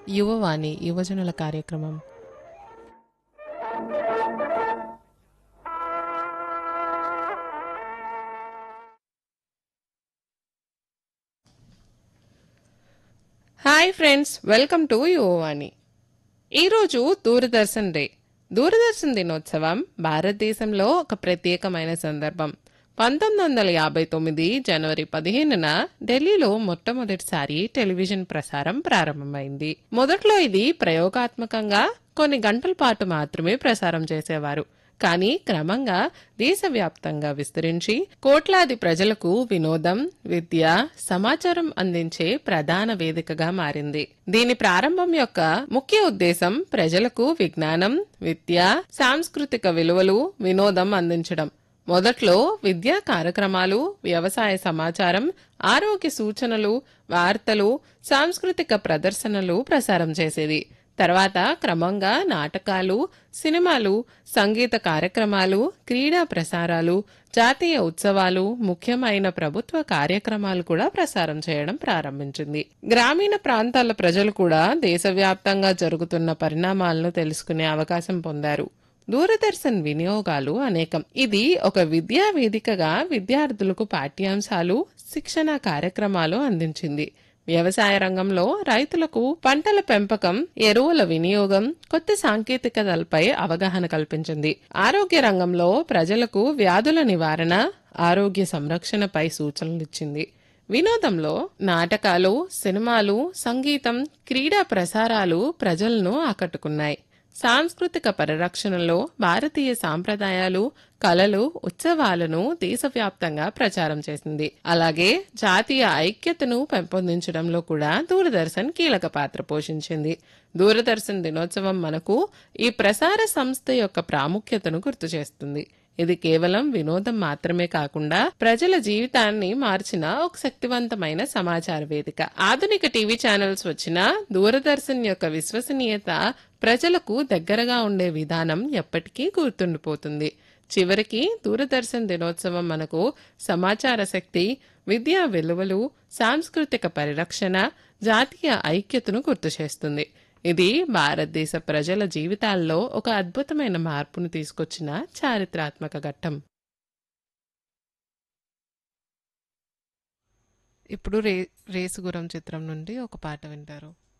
యువవాణి యువజనుల కార్యక్రమం hi friends welcome to Yuvavani ఈరోజు దూరదర్శన్ డే దూరదర్శన్ దినోత్సవం భారతదేశంలో ఒక ప్రత్యేకమైన సందర్భం పంతొమ్మిది వందల యాభై తొమ్మిది జనవరి పదిహేనున ఢిల్లీలో మొట్టమొదటిసారి టెలివిజన్ ప్రసారం ప్రారంభమైంది మొదట్లో ఇది ప్రయోగాత్మకంగా కొన్ని గంటల పాటు మాత్రమే ప్రసారం చేసేవారు కానీ క్రమంగా దేశవ్యాప్తంగా విస్తరించి కోట్లాది ప్రజలకు వినోదం విద్య సమాచారం అందించే ప్రధాన వేదికగా మారింది దీని ప్రారంభం యొక్క ముఖ్య ఉద్దేశం ప్రజలకు విజ్ఞానం విద్య సాంస్కృతిక విలువలు వినోదం అందించడం మొదట్లో విద్యా కార్యక్రమాలు వ్యవసాయ సమాచారం ఆరోగ్య సూచనలు వార్తలు సాంస్కృతిక ప్రదర్శనలు ప్రసారం చేసేది తర్వాత క్రమంగా నాటకాలు సినిమాలు సంగీత కార్యక్రమాలు క్రీడా ప్రసారాలు జాతీయ ఉత్సవాలు ముఖ్యమైన ప్రభుత్వ కార్యక్రమాలు కూడా ప్రసారం చేయడం ప్రారంభించింది గ్రామీణ ప్రాంతాల ప్రజలు కూడా దేశవ్యాప్తంగా జరుగుతున్న పరిణామాలను తెలుసుకునే అవకాశం పొందారు దూరదర్శన్ వినియోగాలు అనేకం ఇది ఒక విద్యా వేదికగా విద్యార్థులకు పాఠ్యాంశాలు శిక్షణ కార్యక్రమాలు అందించింది వ్యవసాయ రంగంలో రైతులకు పంటల పెంపకం ఎరువుల వినియోగం కొత్త సాంకేతికతలపై అవగాహన కల్పించింది ఆరోగ్య రంగంలో ప్రజలకు వ్యాధుల నివారణ ఆరోగ్య సంరక్షణపై సూచనలు ఇచ్చింది వినోదంలో నాటకాలు సినిమాలు సంగీతం క్రీడా ప్రసారాలు ప్రజలను ఆకట్టుకున్నాయి సాంస్కృతిక పరిరక్షణలో భారతీయ సాంప్రదాయాలు కళలు ఉత్సవాలను దేశవ్యాప్తంగా ప్రచారం చేసింది అలాగే జాతీయ ఐక్యతను పెంపొందించడంలో కూడా దూరదర్శన్ కీలక పాత్ర పోషించింది దూరదర్శన్ దినోత్సవం మనకు ఈ ప్రసార సంస్థ యొక్క ప్రాముఖ్యతను గుర్తు చేస్తుంది ఇది కేవలం వినోదం మాత్రమే కాకుండా ప్రజల జీవితాన్ని మార్చిన ఒక శక్తివంతమైన సమాచార వేదిక ఆధునిక టీవీ ఛానల్స్ వచ్చిన దూరదర్శన్ యొక్క విశ్వసనీయత ప్రజలకు దగ్గరగా ఉండే విధానం ఎప్పటికీ గుర్తుండిపోతుంది చివరికి దూరదర్శన్ దినోత్సవం మనకు సమాచార శక్తి విద్యా విలువలు సాంస్కృతిక పరిరక్షణ జాతీయ ఐక్యతను గుర్తు చేస్తుంది ఇది భారతదేశ ప్రజల జీవితాల్లో ఒక అద్భుతమైన మార్పును తీసుకొచ్చిన చారిత్రాత్మక ఘట్టం ఇప్పుడు రే రేసుగురం చిత్రం నుండి ఒక పాట వింటారు